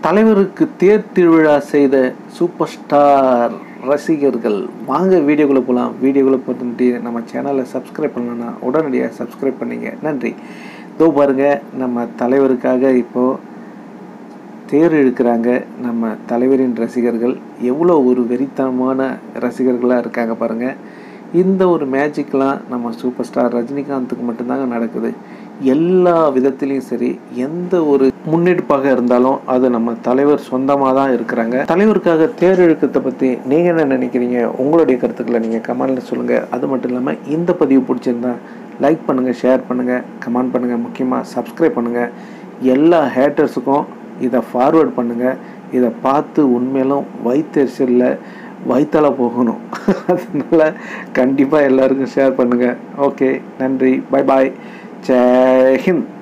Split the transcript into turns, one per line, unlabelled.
தலைவருக்கு தேர் திருவிழா செய்த சூப்பர் ஸ்டார் ரசிகர்கள் வாங்க வீடியோக்குள்ளே போகலாம் வீடியோக்குள்ளே போட்டு நம்ம சேனலை சப்ஸ்கிரைப் பண்ணலன்னா உடனடியாக சப்ஸ்கிரைப் பண்ணிங்க நன்றி இதோ பாருங்கள் நம்ம தலைவருக்காக இப்போது தேர் இழுக்கிறாங்க நம்ம தலைவரின் ரசிகர்கள் எவ்வளோ ஒரு வெறித்தனமான ரசிகர்களாக இருக்காங்க பாருங்கள் இந்த ஒரு மேஜிக்லாம் நம்ம சூப்பர் ஸ்டார் ரஜினிகாந்துக்கு மட்டும்தாங்க நடக்குது எல்லா விதத்துலேயும் சரி எந்த ஒரு முன்னெடுப்பாக இருந்தாலும் அது நம்ம தலைவர் சொந்தமாக தான் இருக்கிறாங்க தலைவருக்காக தேர் இழுக்கத்தை பற்றி நீங்கள் என்ன நினைக்கிறீங்க உங்களுடைய கருத்துக்களை நீங்கள் கமெண்டில் சொல்லுங்கள் அது மட்டும் இல்லாமல் இந்த பதிவு பிடிச்சிருந்தா லைக் பண்ணுங்கள் ஷேர் பண்ணுங்கள் கமெண்ட் பண்ணுங்கள் முக்கியமாக சப்ஸ்கிரைப் பண்ணுங்கள் எல்லா ஹேட்டர்ஸுக்கும் இதை ஃபார்வேர்ட் பண்ணுங்கள் இதை பார்த்து உண்மையிலும் வயிற்றுச்சலில் வயிற்றால போகணும் அதனால் கண்டிப்பாக எல்லாருக்கும் ஷேர் பண்ணுங்கள் ஓகே நன்றி பை பாய் ஜெய் ஹிந்த்